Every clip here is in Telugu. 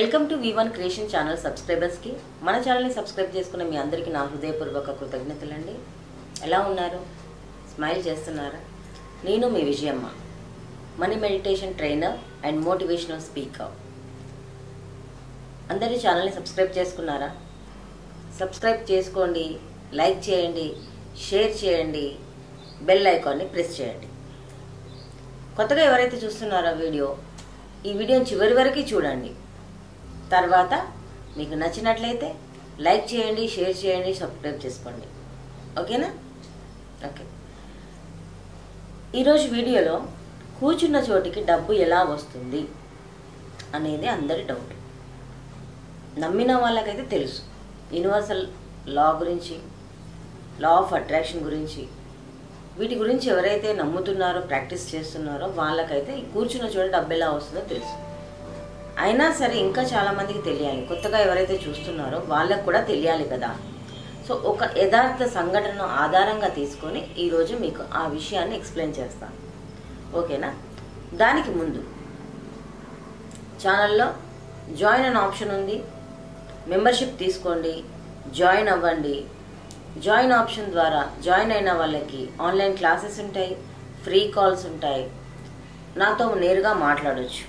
welcome to V one creation channel సబ్స్క్రైబర్స్కి మన ఛానల్ని సబ్స్క్రైబ్ చేసుకున్న మీ అందరికీ నా హృదయపూర్వక కృతజ్ఞతలండి ఎలా ఉన్నారు స్మైల్ చేస్తున్నారా నేను మీ Vijayamma money meditation trainer and motivational speaker అందరి ఛానల్ని సబ్స్క్రైబ్ చేసుకున్నారా సబ్స్క్రైబ్ చేసుకోండి లైక్ చేయండి షేర్ చేయండి బెల్ ఐకాన్ని ప్రెస్ చేయండి కొత్తగా ఎవరైతే చూస్తున్నారో వీడియో ఈ వీడియోని చివరి వరకు చూడండి తర్వాత మీకు నచ్చినట్లయితే లైక్ చేయండి షేర్ చేయండి సబ్స్క్రైబ్ చేసుకోండి ఓకేనా ఓకే ఈరోజు వీడియోలో కూర్చున్న చోటికి డబ్బు ఎలా వస్తుంది అనేది అందరి డౌట్ నమ్మిన వాళ్ళకైతే తెలుసు యూనివర్సల్ లా గురించి లా ఆఫ్ అట్రాక్షన్ గురించి వీటి గురించి ఎవరైతే నమ్ముతున్నారో ప్రాక్టీస్ చేస్తున్నారో వాళ్ళకైతే ఈ కూర్చున్న చోట డబ్బు ఎలా వస్తుందో తెలుసు అయినా సరే ఇంకా చాలామందికి తెలియాలి కొత్తగా ఎవరైతే చూస్తున్నారో వాళ్ళకు కూడా తెలియాలి కదా సో ఒక యథార్థ సంఘటనను ఆధారంగా తీసుకొని ఈరోజు మీకు ఆ విషయాన్ని ఎక్స్ప్లెయిన్ చేస్తాను ఓకేనా దానికి ముందు ఛానల్లో జాయిన్ అనే ఆప్షన్ ఉంది మెంబర్షిప్ తీసుకోండి జాయిన్ అవ్వండి జాయిన్ ఆప్షన్ ద్వారా జాయిన్ అయిన వాళ్ళకి ఆన్లైన్ క్లాసెస్ ఉంటాయి ఫ్రీ కాల్స్ ఉంటాయి నాతో నేరుగా మాట్లాడవచ్చు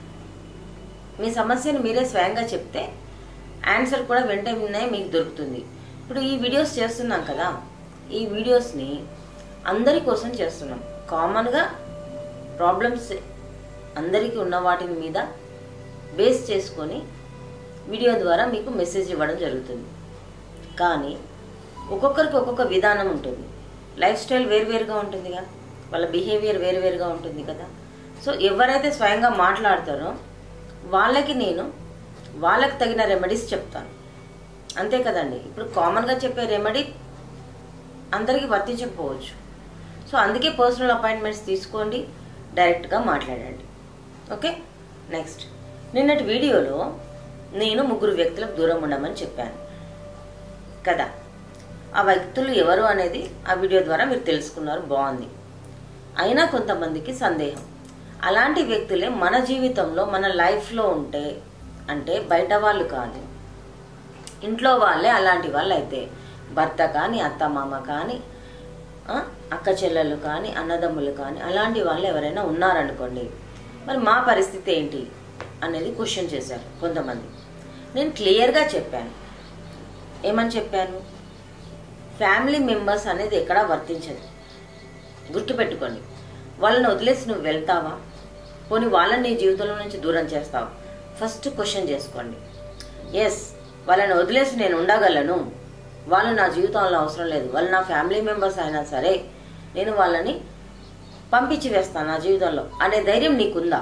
మీ సమస్యను మీరే స్వయంగా చెప్తే ఆన్సర్ కూడా వెంటనే మీకు దొరుకుతుంది ఇప్పుడు ఈ వీడియోస్ చేస్తున్నాం కదా ఈ వీడియోస్ని అందరి కోసం చేస్తున్నాం కామన్గా ప్రాబ్లమ్స్ అందరికీ ఉన్న వాటిని మీద బేస్ చేసుకొని వీడియో ద్వారా మీకు మెసేజ్ ఇవ్వడం జరుగుతుంది కానీ ఒక్కొక్కరికి ఒక్కొక్క విధానం ఉంటుంది లైఫ్ స్టైల్ వేరువేరుగా ఉంటుందిగా వాళ్ళ బిహేవియర్ వేరువేరుగా ఉంటుంది కదా సో ఎవరైతే స్వయంగా మాట్లాడతారో వాళ్ళకి నేను వాళ్ళకి తగిన రెమెడీస్ చెప్తాను అంతే కదండి ఇప్పుడు కామన్గా చెప్పే రెమెడీ అందరికీ వర్తించకపోవచ్చు సో అందుకే పర్సనల్ అపాయింట్మెంట్స్ తీసుకోండి డైరెక్ట్గా మాట్లాడండి ఓకే నెక్స్ట్ నిన్నటి వీడియోలో నేను ముగ్గురు వ్యక్తులకు దూరం ఉండమని చెప్పాను కదా ఆ వ్యక్తులు ఎవరు అనేది ఆ వీడియో ద్వారా మీరు తెలుసుకున్నారు బాగుంది అయినా కొంతమందికి సందేహం అలాంటి వ్యక్తులే మన జీవితంలో మన లైఫ్లో ఉంటే అంటే బయట వాళ్ళు కాదు ఇంట్లో వాళ్ళే అలాంటి వాళ్ళు అయితే భర్త కానీ అత్త మామ కానీ ఆ, అక్క చెల్లెలు కానీ అన్నదమ్ములు కానీ అలాంటి వాళ్ళు ఎవరైనా ఉన్నారనుకోండి మరి మా పరిస్థితి ఏంటి అనేది క్వశ్చన్ చేశారు కొంతమంది నేను క్లియర్గా చెప్పాను ఏమని చెప్పాను ఫ్యామిలీ మెంబర్స్ అనేది ఎక్కడా వర్తించదు గుర్తుపెట్టుకోండి వాళ్ళని వదిలేసి నువ్వు వెళ్తావా పోనీ వాళ్ళని నీ జీవితంలో నుంచి దూరం చేస్తావా ఫస్ట్ క్వశ్చన్ చేసుకోండి ఎస్ వాళ్ళని వదిలేసి నేను ఉండగలను వాళ్ళు నా జీవితంలో అవసరం లేదు వాళ్ళు నా ఫ్యామిలీ మెంబర్స్ అయినా సరే నేను వాళ్ళని పంపించి వేస్తాను నా జీవితంలో అనే ధైర్యం నీకుందా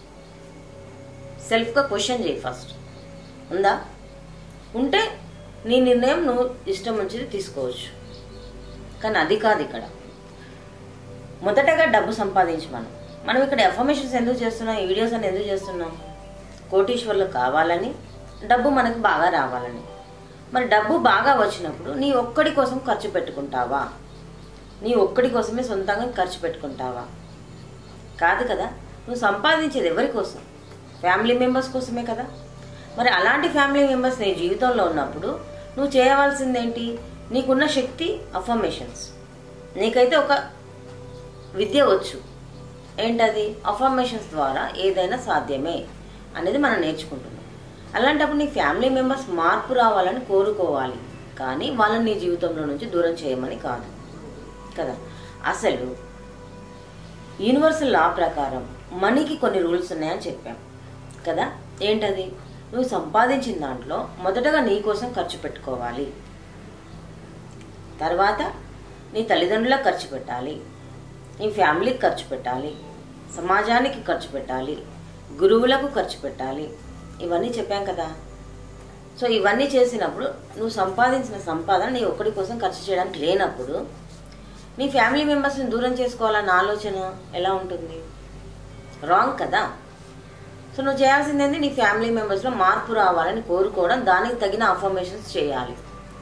సెల్ఫ్గా క్వశ్చన్ చేయి ఫస్ట్ ఉందా ఉంటే నీ నిర్ణయం నువ్వు ఇష్టం వచ్చింది తీసుకోవచ్చు కానీ అది కాదు ఇక్కడ మొదటగా డబ్బు సంపాదించి మనం మనం ఇక్కడ ఎఫర్మేషన్స్ ఎందుకు చేస్తున్నాం ఈ వీడియోస్ అని ఎందుకు చేస్తున్నాం కోటీశ్వర్లు కావాలని డబ్బు మనకు బాగా రావాలని మరి డబ్బు బాగా వచ్చినప్పుడు నీ ఒక్కడి కోసం ఖర్చు పెట్టుకుంటావా నీ ఒక్కడి కోసమే సొంతంగా ఖర్చు పెట్టుకుంటావా కాదు కదా నువ్వు సంపాదించేది ఎవరి కోసం ఫ్యామిలీ మెంబర్స్ కోసమే కదా మరి అలాంటి ఫ్యామిలీ మెంబర్స్ నీ జీవితంలో ఉన్నప్పుడు నువ్వు చేయవలసిందేంటి నీకున్న శక్తి అఫర్మేషన్స్ నీకైతే ఒక విద్య వచ్చు ఏంటది అఫర్మేషన్స్ ద్వారా ఏదైనా సాధ్యమే అనేది మనం నేర్చుకుంటున్నాం అలాంటప్పుడు నీ ఫ్యామిలీ మెంబర్స్ మార్పు రావాలని కోరుకోవాలి కానీ వాళ్ళని నీ జీవితంలో నుంచి దూరం చేయమని కాదు కదా అసలు యూనివర్సల్ లా ప్రకారం మనీకి కొన్ని రూల్స్ ఉన్నాయని చెప్పాం కదా ఏంటది నువ్వు సంపాదించిన దాంట్లో మొదటగా నీ కోసం ఖర్చు పెట్టుకోవాలి తర్వాత నీ తల్లిదండ్రులకు ఖర్చు పెట్టాలి నీ ఫ్యామిలీకి ఖర్చు పెట్టాలి సమాజానికి ఖర్చు పెట్టాలి గురువులకు ఖర్చు పెట్టాలి ఇవన్నీ చెప్పాం కదా సో ఇవన్నీ చేసినప్పుడు నువ్వు సంపాదించిన సంపాదన నీ ఒక్కడి కోసం ఖర్చు చేయడానికి లేనప్పుడు నీ ఫ్యామిలీ మెంబర్స్ని దూరం చేసుకోవాలన్న ఆలోచన ఎలా ఉంటుంది రాంగ్ కదా సో నువ్వు చేయాల్సింది ఏంటి నీ ఫ్యామిలీ మెంబర్స్లో మార్పు రావాలని కోరుకోవడం దానికి తగిన అఫర్మేషన్స్ చేయాలి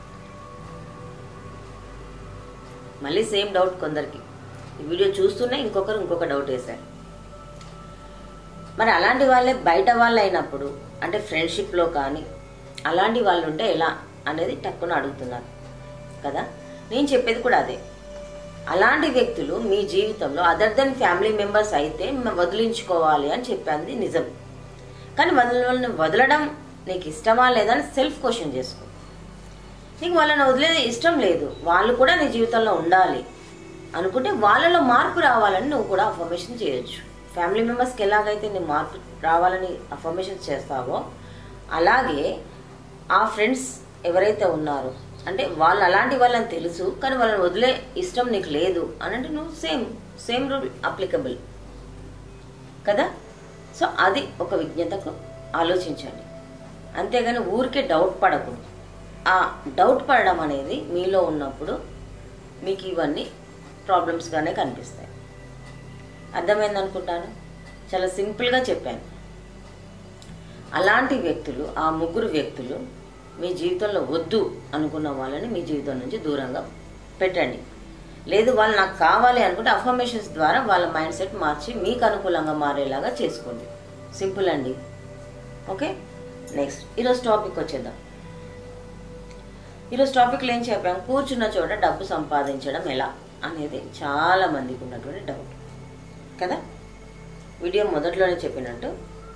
మళ్ళీ సేమ్ డౌట్ కొందరికి ఈ వీడియో చూస్తూనే ఇంకొకరు ఇంకొక డౌట్ వేశారు మరి అలాంటి వాళ్ళే బయట వాళ్ళు అయినప్పుడు అంటే ఫ్రెండ్షిప్లో కానీ అలాంటి వాళ్ళు ఉంటే ఎలా అనేది టక్కున అడుగుతున్నారు కదా నేను చెప్పేది కూడా అదే అలాంటి వ్యక్తులు మీ జీవితంలో అదర్ దెన్ ఫ్యామిలీ మెంబర్స్ అయితే మ- వదిలించుకోవాలి అని చెప్పింది నిజం కానీ వాళ్ళని వదలడం నీకు ఇష్టమా లేదా అని సెల్ఫ్ క్వశ్చన్ చేసుకో నీకు వాళ్ళని వదిలేది ఇష్టం లేదు వాళ్ళు కూడా నీ జీవితంలో ఉండాలి అనుకుంటే వాళ్ళలో మార్పు రావాలని నువ్వు కూడా అఫర్మేషన్ చేయొచ్చు ఫ్యామిలీ మెంబర్స్కి ఎలాగైతే నీ మార్పు రావాలని అఫర్మేషన్ చేస్తావో అలాగే ఆ ఫ్రెండ్స్ ఎవరైతే ఉన్నారో అంటే వాళ్ళు అలాంటి వాళ్ళని తెలుసు కానీ వాళ్ళని వదిలే ఇష్టం నీకు లేదు అని అంటే నువ్వు సేమ్ సేమ్ రూల్ అప్లికబుల్ కదా సో అది ఒక విజ్ఞతకు ఆలోచించండి అంతేగాని ఊరికే డౌట్ పడకూడదు ఆ డౌట్ పడడం అనేది మీలో ఉన్నప్పుడు మీకు ఇవన్నీ ప్రాబ్లమ్స్గానే కనిపిస్తాయి అర్థమైంది అనుకుంటాను చాలా సింపుల్గా చెప్పాను అలాంటి వ్యక్తులు ఆ ముగ్గురు వ్యక్తులు మీ జీవితంలో వద్దు అనుకున్న వాళ్ళని మీ జీవితం నుంచి దూరంగా పెట్టండి లేదు వాళ్ళు నాకు కావాలి అనుకుంటే అఫర్మేషన్స్ ద్వారా వాళ్ళ మైండ్ సెట్ మార్చి మీకు అనుకూలంగా మారేలాగా చేసుకోండి సింపుల్ అండి ఓకే నెక్స్ట్ ఈరోజు టాపిక్ వచ్చేద్దాం ఈరోజు టాపిక్లో ఏం చెప్పాం కూర్చున్న చోట డబ్బు సంపాదించడం ఎలా అనేది చాలా మందికి ఉన్నటువంటి డౌట్ కదా వీడియో మొదట్లోనే చెప్పినట్టు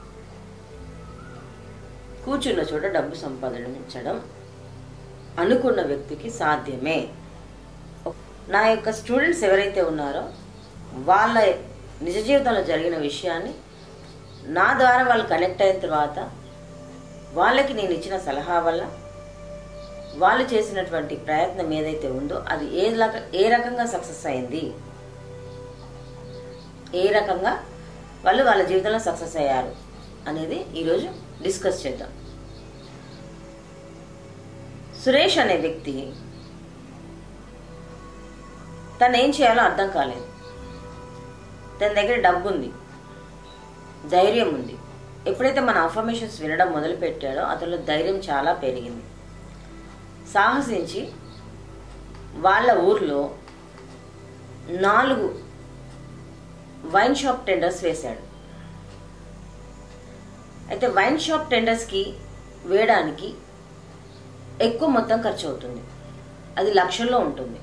కూర్చున్న చోట డబ్బు సంపాదించడం అనుకున్న వ్యక్తికి సాధ్యమే నా యొక్క స్టూడెంట్స్ ఎవరైతే ఉన్నారో వాళ్ళ నిజ జీవితంలో జరిగిన విషయాన్ని నా ద్వారా వాళ్ళు కనెక్ట్ అయిన తర్వాత వాళ్ళకి నేను ఇచ్చిన సలహా వల్ల వాళ్ళు చేసినటువంటి ప్రయత్నం ఏదైతే ఉందో అది ఏ రక ఏ రకంగా సక్సెస్ అయింది ఏ రకంగా వాళ్ళు వాళ్ళ జీవితంలో సక్సెస్ అయ్యారు అనేది ఈరోజు డిస్కస్ చేద్దాం సురేష్ అనే వ్యక్తి తను ఏం చేయాలో అర్థం కాలేదు తన దగ్గర డబ్బు ఉంది ధైర్యం ఉంది ఎప్పుడైతే మన అఫర్మేషన్స్ వినడం మొదలు పెట్టాడో అతనిలో ధైర్యం చాలా పెరిగింది సాహసించి వాళ్ళ ఊర్లో నాలుగు వైన్ షాప్ టెండర్స్ వేశాడు అయితే వైన్ షాప్ టెండర్స్కి వేయడానికి ఎక్కువ మొత్తం ఖర్చు అవుతుంది అది లక్షల్లో ఉంటుంది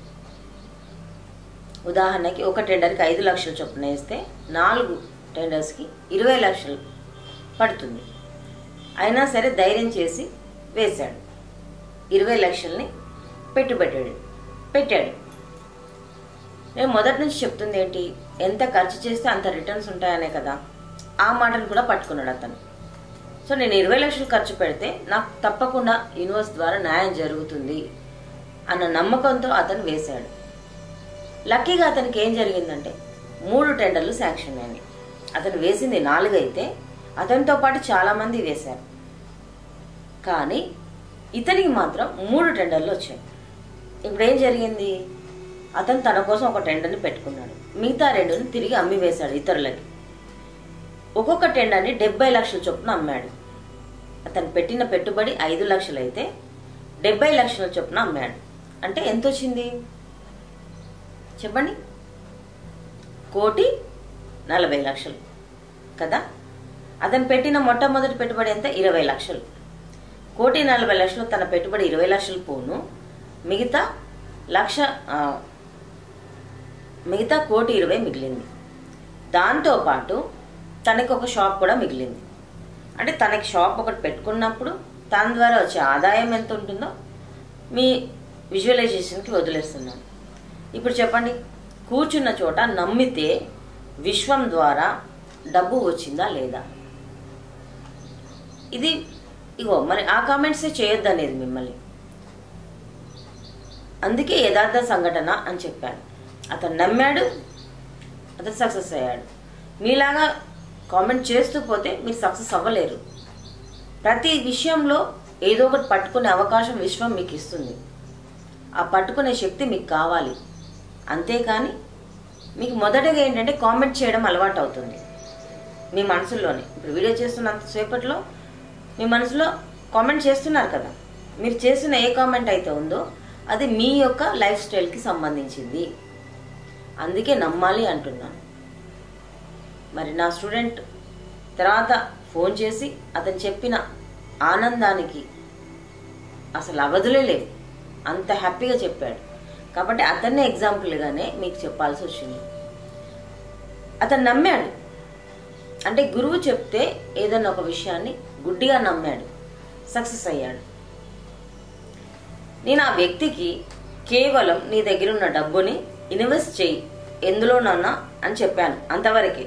ఉదాహరణకి ఒక టెండర్కి ఐదు లక్షలు చొప్పున వేస్తే నాలుగు టెండర్స్కి ఇరవై లక్షలు పడుతుంది అయినా సరే ధైర్యం చేసి వేశాడు ఇరవై లక్షల్ని పెట్టుబెట్టాడు పెట్టాడు నేను మొదటి నుంచి చెప్తుంది ఏంటి ఎంత ఖర్చు చేస్తే అంత రిటర్న్స్ ఉంటాయనే కదా ఆ మాటను కూడా పట్టుకున్నాడు అతను సో నేను ఇరవై లక్షలు ఖర్చు పెడితే నాకు తప్పకుండా యూనివర్స్ ద్వారా న్యాయం జరుగుతుంది అన్న నమ్మకంతో అతను వేశాడు లక్కీగా అతనికి ఏం జరిగిందంటే మూడు టెండర్లు శాంక్షన్ అయినాయి అతను వేసింది నాలుగు అయితే అతనితో పాటు చాలామంది వేశారు కానీ ఇతనికి మాత్రం మూడు టెండర్లు వచ్చాయి ఇప్పుడు ఏం జరిగింది అతను తన కోసం ఒక టెండర్ని పెట్టుకున్నాడు మిగతా రెండుని తిరిగి అమ్మి వేశాడు ఇతరులకి ఒక్కొక్క టెండర్ని డెబ్బై లక్షల చొప్పున అమ్మాడు అతను పెట్టిన పెట్టుబడి ఐదు లక్షలు అయితే డెబ్బై లక్షల చొప్పున అమ్మాడు అంటే ఎంత వచ్చింది చెప్పండి కోటి నలభై లక్షలు కదా అతను పెట్టిన మొట్టమొదటి పెట్టుబడి ఎంత ఇరవై లక్షలు కోటి నలభై లక్షలు తన పెట్టుబడి ఇరవై లక్షలు పోను మిగతా లక్ష ఆ, మిగతా కోటి ఇరవై మిగిలింది దాంతోపాటు తనకి ఒక షాప్ కూడా మిగిలింది అంటే తనకి షాప్ ఒకటి పెట్టుకున్నప్పుడు తన ద్వారా వచ్చే ఆదాయం ఎంత ఉంటుందో మీ విజువలైజేషన్కి వదిలేస్తున్నాను ఇప్పుడు చెప్పండి కూర్చున్న చోట నమ్మితే విశ్వం ద్వారా డబ్బు వచ్చిందా లేదా ఇది ఇగో మరి ఆ కామెంట్సే చేయొద్దు అనేది మిమ్మల్ని అందుకే యథార్థ సంఘటన అని చెప్పాను అతను నమ్మాడు అతను సక్సెస్ అయ్యాడు మీలాగా కామెంట్ చేస్తూ పోతే మీరు సక్సెస్ అవ్వలేరు ప్రతి విషయంలో ఏదో ఒకటి పట్టుకునే అవకాశం విశ్వం మీకు ఇస్తుంది ఆ పట్టుకునే శక్తి మీకు కావాలి అంతేకాని మీకు మొదటగా ఏంటంటే కామెంట్ చేయడం అలవాటు అవుతుంది మీ మనసులోనే ఇప్పుడు వీడియో చేస్తున్నంత సేపట్లో మీ మనసులో కామెంట్ చేస్తున్నారు కదా మీరు చేసిన ఏ కామెంట్ అయితే ఉందో అది మీ యొక్క లైఫ్ స్టైల్కి సంబంధించింది అందుకే నమ్మాలి అంటున్నాను మరి నా స్టూడెంట్ తర్వాత ఫోన్ చేసి అతను చెప్పిన ఆనందానికి అసలు అవధులే లేవు అంత హ్యాపీగా చెప్పాడు కాబట్టి అతన్నే ఎగ్జాంపుల్గానే మీకు చెప్పాల్సి వచ్చింది అతను నమ్మాడు అంటే గురువు చెప్తే ఏదైనా ఒక విషయాన్ని గుడ్డిగా నమ్మాడు సక్సెస్ అయ్యాడు నేను ఆ వ్యక్తికి కేవలం నీ దగ్గర ఉన్న డబ్బుని ఇన్వెస్ట్ చేయి ఎందులోనన్నా అని చెప్పాను అంతవరకే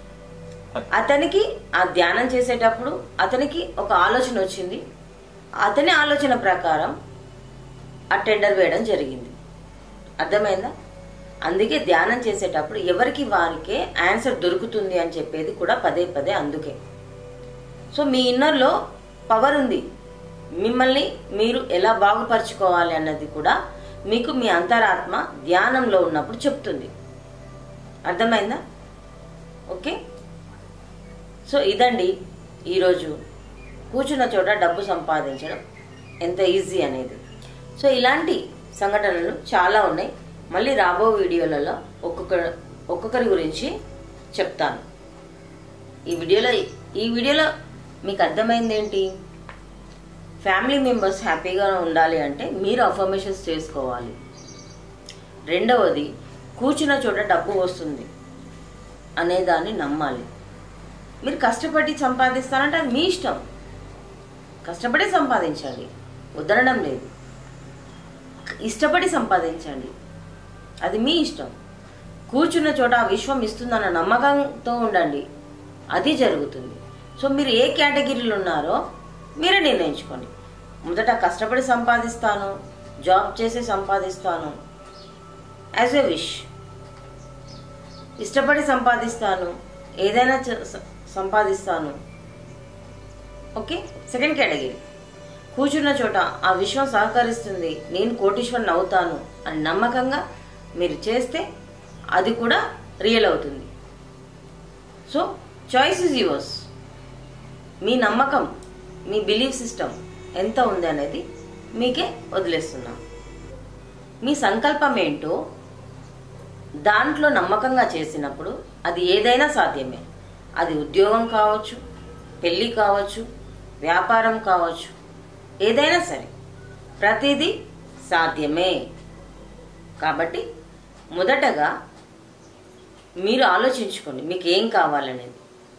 అతనికి ఆ ధ్యానం చేసేటప్పుడు అతనికి ఒక ఆలోచన వచ్చింది అతని ఆలోచన ప్రకారం ఆ టెండర్ వేయడం జరిగింది అర్థమైందా అందుకే ధ్యానం చేసేటప్పుడు ఎవరికి వారికే ఆన్సర్ దొరుకుతుంది అని చెప్పేది కూడా పదే పదే అందుకే సో మీ ఇన్నర్లో పవర్ ఉంది మిమ్మల్ని మీరు ఎలా బాగుపరచుకోవాలి అన్నది కూడా మీకు మీ అంతరాత్మ ధ్యానంలో ఉన్నప్పుడు చెప్తుంది అర్థమైందా ఓకే సో ఇదండి ఈరోజు కూర్చున్న చోట డబ్బు సంపాదించడం ఎంత ఈజీ అనేది సో ఇలాంటి సంఘటనలు చాలా ఉన్నాయి మళ్ళీ రాబో వీడియోలలో ఒక్కొక్క ఒక్కొక్కరి గురించి చెప్తాను ఈ వీడియోలో ఈ వీడియోలో మీకు అర్థమైంది ఏంటి ఫ్యామిలీ మెంబర్స్ హ్యాపీగా ఉండాలి అంటే మీరు అఫర్మేషన్స్ చేసుకోవాలి రెండవది కూర్చున్న చోట డబ్బు వస్తుంది అనే దాన్ని నమ్మాలి మీరు కష్టపడి సంపాదిస్తానంటే అది మీ ఇష్టం కష్టపడి సంపాదించండి వదలడం లేదు ఇష్టపడి సంపాదించండి అది మీ ఇష్టం కూర్చున్న చోట ఆ విశ్వం ఇస్తుందన్న నమ్మకంతో ఉండండి అది జరుగుతుంది సో మీరు ఏ కేటగిరీలో ఉన్నారో మీరే నిర్ణయించుకోండి మొదట కష్టపడి సంపాదిస్తాను జాబ్ చేసి సంపాదిస్తాను యాజ్ ఎ విష్ ఇష్టపడి సంపాదిస్తాను ఏదైనా చ- స- సంపాదిస్తాను ఓకే సెకండ్ కేటగిరీ కూర్చున్న చోట ఆ విశ్వం సహకరిస్తుంది నేను కోటీశ్వరుని అవుతాను అని నమ్మకంగా మీరు చేస్తే అది కూడా రియల్ అవుతుంది సో చాయిస్ ఇస్ యువర్స్ మీ నమ్మకం మీ బిలీఫ్ సిస్టమ్ ఎంత ఉంది అనేది మీకే వదిలేస్తున్నాం మీ సంకల్పం ఏంటో దాంట్లో నమ్మకంగా చేసినప్పుడు అది ఏదైనా సాధ్యమే అది ఉద్యోగం కావచ్చు పెళ్ళి కావచ్చు వ్యాపారం కావచ్చు ఏదైనా సరే ప్రతిదీ సాధ్యమే కాబట్టి మొదటగా మీరు ఆలోచించుకోండి మీకు ఏం కావాలనేది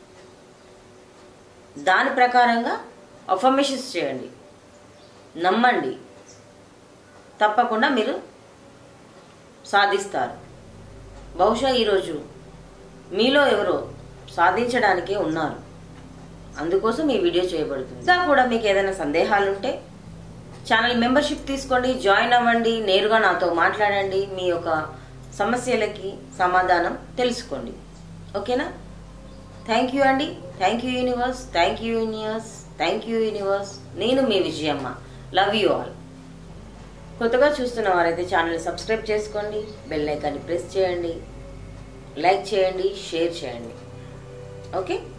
దాని ప్రకారంగా అఫర్మేషన్స్ చేయండి నమ్మండి తప్పకుండా మీరు సాధిస్తారు బహుశా ఈరోజు మీలో ఎవరో సాధించడానికే ఉన్నారు అందుకోసం ఈ వీడియో చేయబడుతుంది ఇంకా కూడా మీకు ఏదైనా సందేహాలు ఉంటే ఛానల్ మెంబర్షిప్ తీసుకోండి జాయిన్ అవ్వండి నేరుగా నాతో మాట్లాడండి మీ యొక్క సమస్యలకి సమాధానం తెలుసుకోండి ఓకేనా థ్యాంక్ యూ అండి thank you universe thank you universe thank you universe నేను మీ విజయమ్మ లవ్ యూ ఆల్ కొత్తగా చూస్తున్న వారైతే ఛానల్ సబ్స్క్రైబ్ చేసుకోండి బెల్ ఐకాన్ని ప్రెస్ చేయండి లైక్ చేయండి షేర్ చేయండి ఓకే